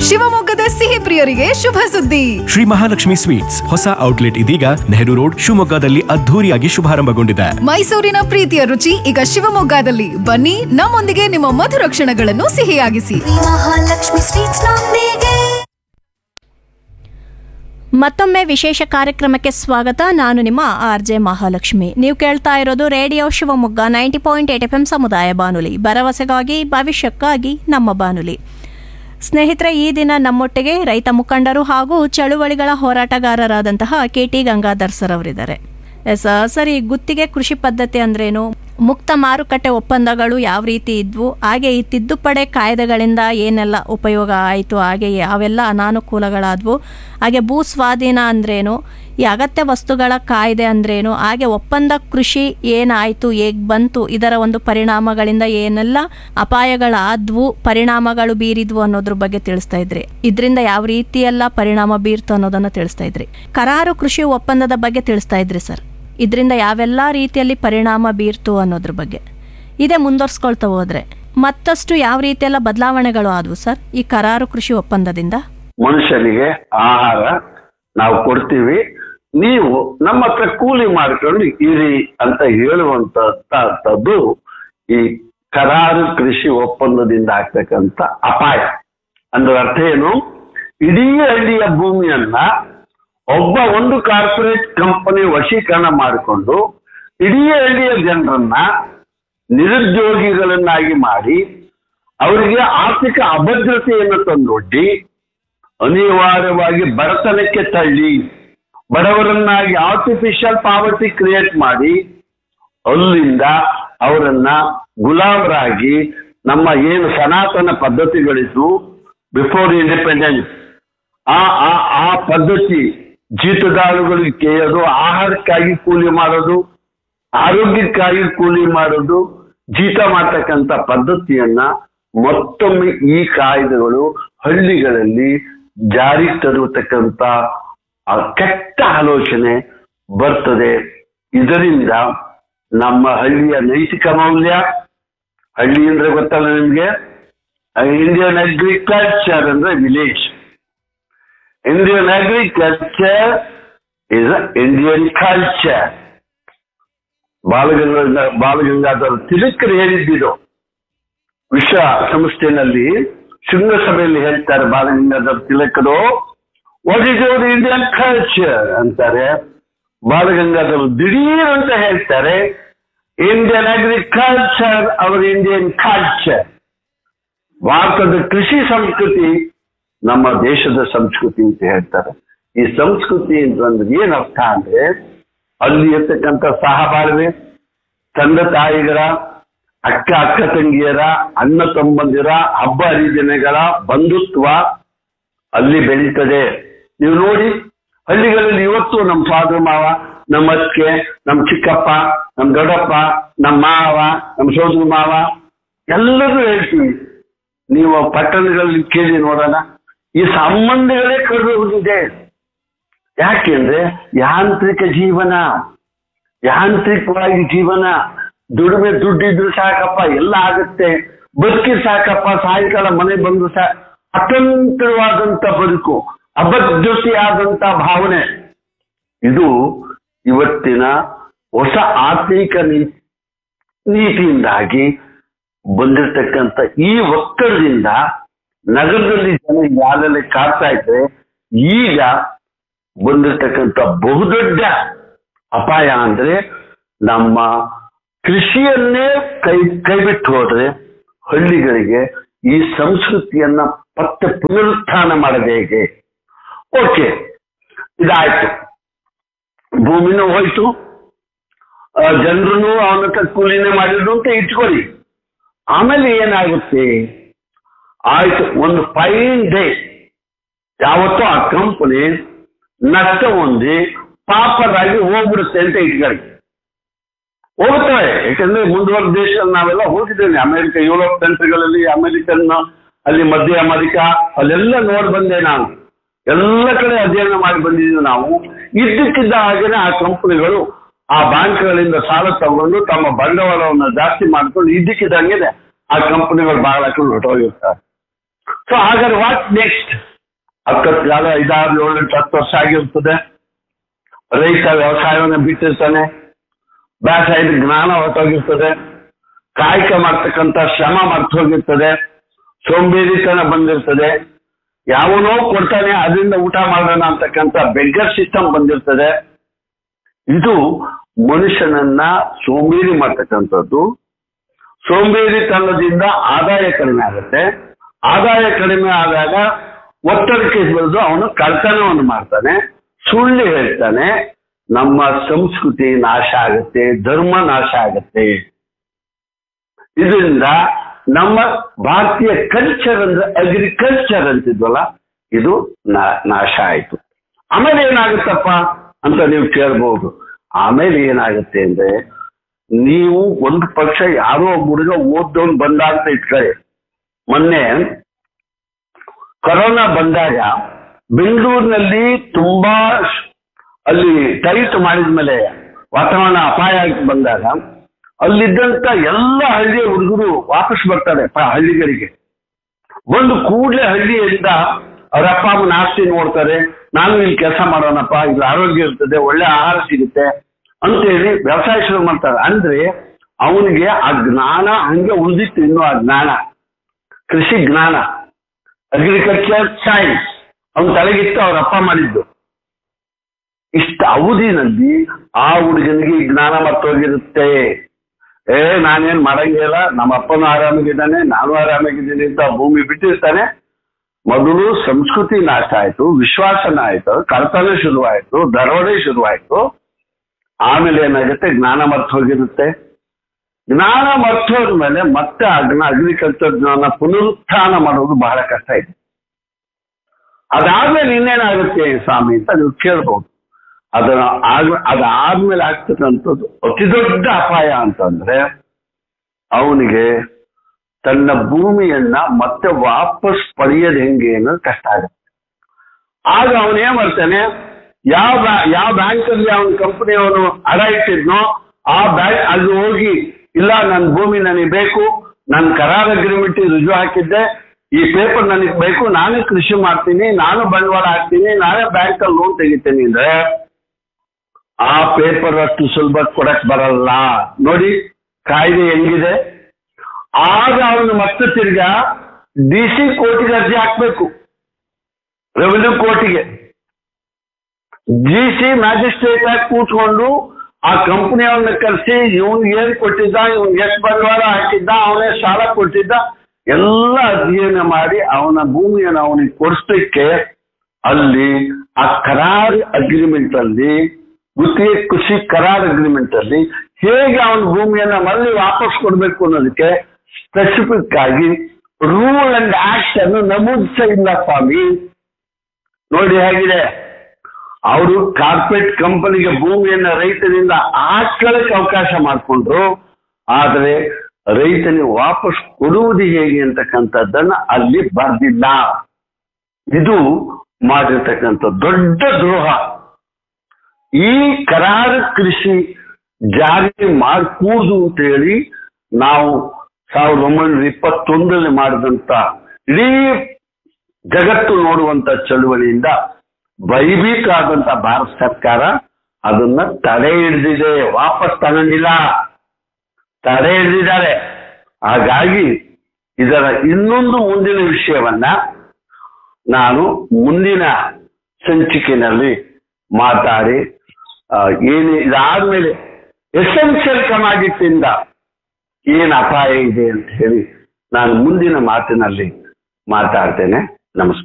ಶಿವಮೊಗ್ಗದ ಸಿಹಿ ಪ್ರಿಯರಿಗೆ ಶುಭ ಸುದ್ದಿ ಶ್ರೀ ಮಹಾಲಕ್ಷ್ಮಿ ಸ್ವೀಟ್ಸ್ ಹೊಸ ಔಟ್ಲೆಟ್ ಇದೀಗ ನೆಹರು ರೋಡ್ ಶಿವಮೊಗ್ಗದಲ್ಲಿ ಅದ್ಧೂರಿಯಾಗಿ ಶುಭಾರಂಭಗೊಂಡಿದೆ ಮೈಸೂರಿನ ಪ್ರೀತಿಯ ರುಚಿ ಈಗ ಶಿವಮೊಗ್ಗದಲ್ಲಿ ಬನ್ನಿ ನಮ್ಮೊಂದಿಗೆ ನಿಮ್ಮ ಮಧುರ ಕ್ಷಣಗಳನ್ನು ಸಿಹಿಯಾಗಿಸಿ ಮಹಾಲಕ್ಷ್ಮಿ ಸ್ವೀಟ್ಸ್ ನೊಂದಿಗೆ ಮತ್ತೊಮ್ಮೆ ವಿಶೇಷ ಕಾರ್ಯಕ್ರಮಕ್ಕೆ ಸ್ವಾಗತ ನಾನು ನಿಮ್ಮ ಆರ್ ಜೆ ಮಹಾಲಕ್ಷ್ಮಿ ನೀವು ಕೇಳ್ತಾ ಇರೋದು radio Shivamogga ninety point eight F M ಸಮುದಾಯ ಬಾನುಲಿ ಭರವಸೆಗಾಗಿ ಭವಿಷ್ಯಕ್ಕಾಗಿ ನಮ್ಮ ಬಾನುಲಿ ಸ್ನೇಹಿತರೆ ಈ ದಿನ ನಮ್ಮೊಟ್ಟಿಗೆ ರೈತ ಮುಖಂಡರು ಹಾಗೂ ಚಳುವಳಿಗಳ ಹೋರಾಟಗಾರರಾದಂತಹ ಕೆ ಟಿ ಗಂಗಾಧರ್ ಸರ್ ಅವರಿದ್ದಾರೆ ಎಸ್ ಸರಿ ಗುತ್ತಿಗೆ ಕೃಷಿ ಪದ್ಧತಿ ಅಂದ್ರೇನು ಮುಕ್ತ ಮಾರುಕಟ್ಟೆ ಒಪ್ಪಂದಗಳು ಯಾವ ರೀತಿ ಇದ್ವು ಹಾಗೆ ಈ ತಿದ್ದುಪಡಿ ಕಾಯ್ದೆಗಳಿಂದ ಏನೆಲ್ಲ ಉಪಯೋಗ ಆಯಿತು ಹಾಗೆ ಯಾವೆಲ್ಲ ಅನಾನುಕೂಲಗಳಾದವು ಹಾಗೆ ಭೂ ಸ್ವಾಧೀನ ಅಂದ್ರೇನು ಈ ಅಗತ್ಯ ವಸ್ತುಗಳ ಕಾಯ್ದೆ ಅಂದ್ರೇನು ಹಾಗೆ ಒಪ್ಪಂದ ಕೃಷಿ ಏನಾಯಿತು ಹೇಗೆ ಬಂತು ಇದರ ಒಂದು ಪರಿಣಾಮಗಳಿಂದ ಏನೆಲ್ಲ ಅಪಾಯಗಳಾದ್ವು ಪರಿಣಾಮಗಳು ಬೀರಿದ್ವು ಅನ್ನೋದ್ರ ಬಗ್ಗೆ ತಿಳಿಸ್ತಾ ಇದ್ರಿ ಇದರಿಂದ ಯಾವ ರೀತಿ ಎಲ್ಲ ಪರಿಣಾಮ ಬೀರ್ತು ಅನ್ನೋದನ್ನ ತಿಳಿಸ್ತಾ ಇದ್ರಿ ಕರಾರು ಕೃಷಿ ಒಪ್ಪಂದದ ಬಗ್ಗೆ ತಿಳಿಸ್ತಾ ಇದ್ರಿ ಸರ್ ಇದರಿಂದ ಯಾವೆಲ್ಲ ರೀತಿಯಲ್ಲಿ ಪರಿಣಾಮ ಬೀರ್ತು ಅನ್ನೋದ್ರ ಬಗ್ಗೆ ಇದೇ ಮುಂದುವರ್ಸ್ಕೊಳ್ತಾ ಹೋದ್ರೆ ಮತ್ತಷ್ಟು ಯಾವ ರೀತಿಯೆಲ್ಲ ಬದಲಾವಣೆಗಳು ಆದವು ಸರ್ ಈ ಕರಾರು ಕೃಷಿ ಒಪ್ಪಂದದಿಂದ ಮನುಷ್ಯನಿಗೆ ಆಹಾರ ನಾವು ಕೊಡ್ತೀವಿ ನೀವು ನಮ್ಮ ಹತ್ರ ಕೂಲಿ ಮಾಡ್ಕೊಂಡು ಇರಿ ಅಂತ ಹೇಳುವಂತದ್ದು ಈ ಕರಾರು ಕೃಷಿ ಒಪ್ಪಂದದಿಂದ ಆಗ್ತಕ್ಕಂಥ ಅಪಾಯ ಅಂದ್ರೆ ಅರ್ಥ ಏನು ಇಡೀ ಹಳ್ಳಿಯ ಭೂಮಿಯನ್ನ ಒಬ್ಬ ಒಂದು ಕಾರ್ಪೊರೇಟ್ ಕಂಪನಿ ವಶೀಕರಣ ಮಾಡಿಕೊಂಡು ಇಡೀ ಹಳ್ಳಿಯ ಜನರನ್ನ ನಿರುದ್ಯೋಗಿಗಳನ್ನಾಗಿ ಮಾಡಿ ಅವರಿಗೆ ಆರ್ಥಿಕ ಅಭದ್ರತೆಯನ್ನು ತಂದೊಡ್ಡಿ ಅನಿವಾರ್ಯವಾಗಿ ಬಡತನಕ್ಕೆ ತಳ್ಳಿ ಬಡವರನ್ನಾಗಿ ಆರ್ಟಿಫಿಷಿಯಲ್ ಪಾವರ್ಟಿ ಕ್ರಿಯೇಟ್ ಮಾಡಿ ಅಲ್ಲಿಂದ ಅವರನ್ನ ಗುಲಾಮರಾಗಿ ನಮ್ಮ ಏನು ಸನಾತನ ಪದ್ಧತಿಗಳಿದ್ದು ಬಿಫೋರ್ ಇಂಡಿಪೆಂಡೆನ್ಸ್ ಆ ಆ ಆ ಪದ್ಧತಿ ಜೀತದಾಳುಗಳಿಗೆ ಕೇಳೋದು ಆಹಾರಕ್ಕಾಗಿ ಕೂಲಿ ಮಾಡೋದು ಆರೋಗ್ಯಕ್ಕಾಗಿ ಕೂಲಿ ಮಾಡೋದು ಜೀತ ಮಾಡ್ತಕ್ಕಂಥ ಪದ್ಧತಿಯನ್ನ ಮತ್ತೊಮ್ಮೆ ಈ ಕಾಯ್ದೆಗಳು ಹಳ್ಳಿಗಳಲ್ಲಿ ಜಾರಿಗೆ ತರುವತಕ್ಕಂಥ ಆ ಕೆಟ್ಟ ಆಲೋಚನೆ ಬರ್ತದೆ ಇದರಿಂದ ನಮ್ಮ ಹಳ್ಳಿಯ ನೈತಿಕ ಮೌಲ್ಯ ಹಳ್ಳಿ ಅಂದ್ರೆ ಗೊತ್ತಲ್ಲ ನಿಮ್ಗೆ ಇಂಡಿಯನ್ ಅಗ್ರಿಕಲ್ಚರ್ ಅಂದ್ರೆ village Indian agriculture is Indian culture ಬಾಲಗಂಗಾ ಬಾಲಗಂಗಾಧರ ತಿಲಕರು ಹೇಳಿದ್ದಿದು ವಿಶ್ವ ಸಂಸ್ಥೆನಲ್ಲಿ ಶೃಂಗಸಭೆಯಲ್ಲಿ ಹೇಳ್ತಾರೆ ಬಾಲಗಂಗಾಧರ ತಿಲಕರು what is your Indian culture ಅಂತಾರೆ ಬಾಲಗಂಗಾಧರ ದಿಢೀರ್ ಅಂತ ಹೇಳ್ತಾರೆ Indian agriculture our Indian culture ಭಾರತದ ಕೃಷಿ ಸಂಸ್ಕೃತಿ ನಮ್ಮ ದೇಶದ ಸಂಸ್ಕೃತಿ ಅಂತ ಹೇಳ್ತಾರೆ ಈ ಸಂಸ್ಕೃತಿ ಅಂತಂದ್ರೆ ಏನ್ ಅರ್ಥ ಅಂದ್ರೆ ಅಲ್ಲಿ ಇರ್ತಕ್ಕಂಥ ಸಹಬಾಳ್ವೆ ತಂದೆ ತಾಯಿಗಳ ಅಕ್ಕ ಅಕ್ಕ ತಂಗಿಯರ ಅಣ್ಣ ತಮ್ಮಂದಿರ ಹಬ್ಬ ಹರಿದಿನಗಳ ಬಂಧುತ್ವ ಅಲ್ಲಿ ಬೆಳೀತದೆ ನೀವು ನೋಡಿ ಹಳ್ಳಿಗಳಲ್ಲಿ ಇವತ್ತು ನಮ್ಮ ಫಾದರ್ ಮಾವ ನಮ್ಮ ಅತ್ತಿಗೆ ನಮ್ಮ ಚಿಕ್ಕಪ್ಪ ನಮ್ಮ ದೊಡ್ಡಪ್ಪ ನಮ್ಮ ಮಾವ ನಮ್ಮ ಸೋದರ ಮಾವ ಎಲ್ಲರೂ ಹೇಳ್ತೀವಿ ನೀವು ಪಟ್ಟಣಗಳಲ್ಲಿ ಕೇಳಿ ನೋಡೋಣ ಈ ಸಂಬಂಧಗಳೇ ಕಳೆದು ಹೋಗಿದೆ ಯಾಕೆಂದ್ರೆ ಯಾಂತ್ರಿಕ ಜೀವನ ಯಾಂತ್ರಿಕವಾಗಿ ಜೀವನ ದುಡಿಮೆ ದುಡ್ಡಿದ್ರು ಸಾಕಪ್ಪ ಎಲ್ಲ ಆಗುತ್ತೆ ಬದುಕಿ ಸಾಕಪ್ಪ ಸಾಯಂಕಾಲ ಮನೆ ಬಂದು ಸಾ ಅತಂತ್ರವಾದಂತ ಬದುಕು ಅಭದ್ರತೆಯಾದಂತ ಭಾವನೆ ಇದು ಇವತ್ತಿನ ಹೊಸ ಆರ್ಥಿಕ ನೀತಿ ನೀತಿಯಿಂದಾಗಿ ಬಂದಿರತಕ್ಕಂಥ ಈ ಒತ್ತಡದಿಂದ ನಗರದಲ್ಲಿ ಜನ ಯಾರೆಲ್ಲ ಕಾಡ್ತಾ ಇದ್ರೆ ಈಗ ಬಂದಿರತಕ್ಕಂಥ ಬಹುದೊಡ್ಡ ಅಪಾಯ ಅಂದ್ರೆ ನಮ್ಮ ಕೃಷಿಯನ್ನೇ ಕೈ ಕೈಬಿಟ್ಟು ಹೋದ್ರೆ ಹಳ್ಳಿಗಳಿಗೆ ಈ ಸಂಸ್ಕೃತಿಯನ್ನ ಮತ್ತೆ ಪುನರುತ್ಥಾನ ಮಾಡೋದು ಹೇಗೆ ಓಕೆ ಇದಾಯ್ತು ಭೂಮಿನೂ ಹೋಯ್ತು ಜನರು ಅವನ ಹತ್ರ ಕೂಲಿನೇ ಮಾಡಿದ್ರು ಅಂತ ಇಟ್ಕೊಳ್ಳಿ ಆಮೇಲೆ ಏನಾಗುತ್ತೆ ಆಯ್ತು ಒಂದು ಫೈನ್ ಡೇ ಯಾವತ್ತೂ ಆ ಕಂಪನಿ ನಷ್ಟ ಹೊಂದಿ ಪಾಪರಾಗಿ ಹೋಗ್ಬಿಡುತ್ತೆ ಅಂತ ಇಟ್ಕೊಳ್ಳಿ ಹೋಗುತ್ತವೆ ಯಾಕಂದ್ರೆ ಮುಂದುವರೆದ ದೇಶದಲ್ಲಿ ನಾವೆಲ್ಲ ಹೋಗಿದ್ದೇನೆ ಅಮೆರಿಕ ಯುರೋಪ್ ಕಂಟ್ರಿಗಳಲ್ಲಿ ಅಮೆರಿಕನ್ ಅಲ್ಲಿ ಮಧ್ಯ ಅಮೆರಿಕ ಅಲ್ಲೆಲ್ಲ ನೋಡಿ ಬಂದೆ ನಾನು ಎಲ್ಲ ಕಡೆ ಅಧ್ಯಯನ ಮಾಡಿ ಬಂದಿದ್ದೀವಿ ನಾವು ಇದ್ದಕ್ಕಿದ್ದ ಹಾಗೇನೆ ಆ ಕಂಪನಿಗಳು ಆ ಬ್ಯಾಂಕ್ಗಳಿಂದ ಸಾಲ ತಗೊಂಡು ತಮ್ಮ ಬಂಡವಾಳವನ್ನು ಜಾಸ್ತಿ ಮಾಡ್ಕೊಂಡು ಇದ್ದಕ್ಕಿದ್ದಂಗೆ ಆ ಕಂಪನಿಗಳು ಬಹಳ ಹೊರಟೋಗಿರ್ತಾರೆ ಸೊ ಹಾಗಾದ್ರೆ ವಾಟ್ ನೆಕ್ಸ್ಟ್ ಹತ್ತತ್ತು ಕಾಲ ಐದಾರು ಏಳು ಎಂಟು ಹತ್ತು ವರ್ಷ ಆಗಿರ್ತದೆ ರೈತ ವ್ಯವಸಾಯವನ್ನು ಬಿಟ್ಟಿರ್ತಾನೆ ಬೇಸಾಯದ ಜ್ಞಾನ ಹೊರಟೋಗಿರ್ತದೆ ಕಾಯಕ ಮಾಡ್ತಕ್ಕಂಥ ಶ್ರಮ ಮರ್ತು ಹೋಗಿರ್ತದೆ ಸೋಂಬೇರಿತನ ಬಂದಿರ್ತದೆ ಯಾವನೋ ಕೊಡ್ತಾನೆ ಅದರಿಂದ ಊಟ ಮಾಡೋಣ ಅಂತಕ್ಕಂಥ ಬೆಗ್ಗರ್ ಸಿಸ್ಟಮ್ ಬಂದಿರ್ತದೆ ಇದು ಮನುಷ್ಯನನ್ನ ಸೋಂಬೇರಿ ಮಾಡ್ತಕ್ಕಂಥದ್ದು ಸೋಂಬೇರಿತನದಿಂದ ಆದಾಯ ಕಡಿಮೆ ಆಗುತ್ತೆ ಆದಾಯ ಕಡಿಮೆ ಆದಾಗ ಒತ್ತಡಕ್ಕೆ ಬೆಳೆದು ಅವನು ಕಳ್ತನವನ್ನು ಮಾಡ್ತಾನೆ ಸುಳ್ಳು ಹೇಳ್ತಾನೆ ನಮ್ಮ ಸಂಸ್ಕೃತಿ ನಾಶ ಆಗುತ್ತೆ ಧರ್ಮ ನಾಶ ಆಗುತ್ತೆ ಇದರಿಂದ ನಮ್ಮ ಭಾರತೀಯ ಕಲ್ಚರ್ ಅಂದ್ರೆ ಅಗ್ರಿಕಲ್ಚರ್ ಅಂತಿದ್ವಲ್ಲ ಇದು ನಾ- ನಾಶ ಆಯ್ತು ಆಮೇಲೆ ಏನಾಗುತ್ತಪ್ಪ ಅಂತ ನೀವು ಕೇಳ್ಬಹುದು ಆಮೇಲೆ ಏನಾಗುತ್ತೆ ಅಂದ್ರೆ ನೀವು ಒಂದು ಪಕ್ಷ ಯಾರೋ ಒಬ್ಬ ಹುಡುಗ ಓದ್ದವನು ಬಂದ ಅಂತ ಇಟ್ಕೊಳ್ಳಿ ಮೊನ್ನೆ ಕೊರೋನಾ ಬಂದಾಗ ಬೆಂಗಳೂರಿನಲ್ಲಿ ತುಂಬಾ ಶ್- ಅಲ್ಲಿ ಟೈಟ್ ಮಾಡಿದ್ಮೇಲೆ ವಾತಾವರಣ ಅಪಾಯ ಆಗಿ ಬಂದಾಗ ಅಲ್ಲಿದ್ದಂತ ಎಲ್ಲ ಹಳ್ಳಿಯ ಹುಡುಗರು ವಾಪಸ್ ಬರ್ತಾರೆ ಪ- ಹಳ್ಳಿಗಳಿಗೆ ಬಂದು ಕೂಡಲೇ ಹಳ್ಳಿಯಿಂದ ಅವ್ರ ಅಪ್ಪ ಅಮ್ಮನ ಆಸ್ತಿ ನೋಡ್ತಾರೆ ನಾನು ಇಲ್ಲಿ ಕೆಲಸ ಮಾಡೋಣಪ್ಪ ಇಲ್ಲಿ ಆರೋಗ್ಯ ಇರ್ತದೆ ಒಳ್ಳೆ ಆಹಾರ ಸಿಗುತ್ತೆ ಅಂತೇಳಿ ವ್ಯವಸಾಯ ಶುರು ಮಾಡ್ತಾರೆ ಅಂದ್ರೆ ಅವನಿಗೆ ಆ ಜ್ಞಾನ ಹಂಗೆ ಉಳಿದಿತ್ತು ಇನ್ನು ಆ ಜ್ಞಾನ ಕೃಷಿ ಜ್ಞಾನ ಅಗ್ರಿಕಲ್ಚರ್ ಸೈನ್ಸ್ ಅವನ ತಲೆಗಿತ್ತು ಅವ್ರ ಅಪ್ಪ ಮಾಡಿದ್ದು ಇಷ್ಟ ಅವಧಿನಲ್ಲಿ ಆ ಹುಡುಗನಿಗೆ ಈ ಜ್ಞಾನ ಮರ್ತೋಗಿರುತ್ತೆ ಏ ನಾನೇನ್ ಮಾಡಂಗಿಲ್ಲ ನಮ್ಮ ಅಪ್ಪನೂ ಆರಾಮಾಗಿದ್ದಾನೆ ನಾನು ಆರಾಮಾಗಿದ್ದೀನಿ ಅಂತ ಭೂಮಿ ಬಿಟ್ಟಿರ್ತಾನೆ ಮೊದಲು ಸಂಸ್ಕೃತಿ ನಾಶ ಆಯ್ತು ವಿಶ್ವಾಸನ ಆಯ್ತು ಕಳ್ತನ ಶುರುವಾಯ್ತು ದರೋಡೆ ಶುರುವಾಯ್ತು ಆಮೇಲೆ ಏನಾಗುತ್ತೆ ಜ್ಞಾನ ಮರ್ತು ಹೋಗಿರುತ್ತೆ ಜ್ಞಾನ ಮರ್ತು ಹೋದ್ಮೇಲೆ ಮತ್ತೆ ಅಗ್ನ ಅಗ್ರಿಕಲ್ಚರ್ ಜ್ಞಾನ ಪುನರುತ್ಥಾನ ಮಾಡೋದು ಬಹಳ ಕಷ್ಟ ಇದೆ ಅದಾದ್ಮೇಲೆ ಇನ್ನೇನಾಗುತ್ತೆ ಸ್ವಾಮಿ ಅಂತ ನೀವು ಕೇಳ್ಬೋದು ಅದನ್ನ ಆಗ ಅದಾದ್ಮೇಲೆ ಆಗ್ತಕ್ಕಂಥದ್ದು ಅತಿ ದೊಡ್ಡ ಅಪಾಯ ಅಂತಂದ್ರೆ ಅವನಿಗೆ ತನ್ನ ಭೂಮಿಯನ್ನ ಮತ್ತೆ ವಾಪಸ್ ಪಡೆಯೋದು ಹೆಂಗೆ ಅನ್ನೋದು ಕಷ್ಟ ಆಗುತ್ತೆ ಆಗ ಅವನು ಏನ್ ಮಾಡ್ತಾನೆ ಯಾವ ಬ್ಯಾ- ಯಾವ ಬ್ಯಾಂಕ್ ಅಲ್ಲಿ ಅವನ ಕಂಪನಿ ಅವನು ಹಣ ಇಟ್ಟಿದ್ನೋ ಆ ಬ್ಯಾಂಕ್ ಅಲ್ಲಿ ಹೋಗಿ ಇಲ್ಲ ನನ್ನ ಭೂಮಿ ನನಗೆ ಬೇಕು ನಾನು ಕರಾರ್ ಅಗ್ರಿಮೆಂಟ್ ರುಜು ಹಾಕಿದ್ದೆ ಈ ಪೇಪರ್ ನನಗೆ ಬೇಕು ನಾನೇ ಕೃಷಿ ಮಾಡ್ತೀನಿ ನಾನು ಬಂಡವಾಳ ಹಾಕ್ತೀನಿ ನಾನೇ ಬ್ಯಾಂಕ್ ಅಲ್ಲಿ ಲೋನ್ ತೆಗಿತೀನಿ ಅಂದ್ರೆ ಆ ಪೇಪರ್ ಅಷ್ಟು ಸುಲಭ ಕೊಡಕ್ ಬರಲ್ಲ ನೋಡಿ ಕಾಯ್ದೆ ಹೆಂಗಿದೆ ಆಗ ಅವನು ಮತ್ತೆ ತಿರ್ಗಾ ಡಿ ಸಿ ಕೋರ್ಟಿಗೆ ಅರ್ಜಿ ಹಾಕ್ಬೇಕು ರೆವಿನ್ಯೂ ಕೋರ್ಟಿಗೆ ಜಿ ಸಿ ಮ್ಯಾಜಿಸ್ಟ್ರೇಟ್ ಆಗಿ ಕೂತ್ಕೊಂಡು ಆ ಕಂಪನಿಯವ್ರನ್ನ ಕರೆಸಿ ಇವನ್ ಏನ್ ಕೊಟ್ಟಿದ್ದ ಇವನ್ ಎಷ್ಟು ಬಂಡವಾಳ ಹಾಕಿದ್ದ ಅವನೇ ಸಾಲ ಕೊಟ್ಟಿದ್ದ ಎಲ್ಲ ಅಧ್ಯಯನ ಮಾಡಿ ಅವನ ಭೂಮಿಯನ್ನು ಅವನಿಗೆ ಕೊಡಿಸ್ಲಿಕ್ಕೆ ಅಲ್ಲಿ ಆ ಕರಾರ್ ಅಗ್ರಿಮೆಂಟ್ ಅಲ್ಲಿ ಗುತ್ತಿಗೆ ಕೃಷಿ ಕರಾರ್ ಅಗ್ರಿಮೆಂಟ್ ಅಲ್ಲಿ ಹೇಗೆ ಅವನ ಭೂಮಿಯನ್ನ ಮರಳಿ ವಾಪಸ್ ಕೊಡ್ಬೇಕು ಅನ್ನೋದಕ್ಕೆ ಸ್ಪೆಸಿಫಿಕ್ ಆಗಿ ರೂಲ್ ಅಂಡ್ ಆಕ್ಟ್ ಅನ್ನು ನಮೂದಿಸ ಇಲ್ಲ ಸ್ವಾಮಿ ನೋಡಿ ಹೇಗಿದೆ ಅವರು ಕಾರ್ಪೊರೇಟ್ ಕಂಪನಿಗೆ ಭೂಮಿಯನ್ನ ರೈತರಿಂದ ಹಾಕೊಳ್ಳಕ್ಕೆ ಅವಕಾಶ ಮಾಡಿಕೊಂಡ್ರು ಆದ್ರೆ ರೈತನಿಗೆ ವಾಪಸ್ ಕೊಡುವುದು ಹೇಗೆ ಅಂತಕ್ಕಂಥದ್ದನ್ನ ಅಲ್ಲಿ ಬರ್ದಿಲ್ಲ ಇದು ಮಾಡಿರ್ತಕ್ಕಂಥ ದೊಡ್ಡ ದ್ರೋಹ ಈ ಕರಾರ ಕೃಷಿ ಜಾರಿ ಮಾಡ್ಕೂಡ್ದು ಅಂತ ಹೇಳಿ ನಾವು ಸಾವಿರದ ಒಂಬೈನೂರ ಇಪ್ಪತ್ತೊಂದರಲ್ಲಿ ಮಾಡಿದಂತ ಇಡೀ ಜಗತ್ತು ನೋಡುವಂತ ಚಳುವಳಿಯಿಂದ ಭಯಭೀತ ಆದಂತ ಭಾರತ ಸರ್ಕಾರ ಅದನ್ನ ತಡೆ ಹಿಡಿದಿದೆ ವಾಪಸ್ ತಗೊಂಡಿಲ್ಲ ತಡೆ ಹಿಡಿದಿದ್ದಾರೆ ಹಾಗಾಗಿ ಇದರ ಇನ್ನೊಂದು ಮುಂದಿನ ವಿಷಯವನ್ನ ನಾನು ಮುಂದಿನ ಸಂಚಿಕೆಯಲ್ಲಿ ಮಾತಾಡಿ ಆ, ಏನು ಇದಾದ್ಮೇಲೆ ಎಸೆನ್ಷಿಯಲ್ ಕಮಾಡಿಟಿಯಿಂದ ಏನು ಅಪಾಯ ಇದೆ ಅಂತ ಹೇಳಿ ನಾನು ಮುಂದಿನ ಮಾತಿನಲ್ಲಿ ಮಾತಾಡ್ತೇನೆ ನಮಸ್ಕಾರ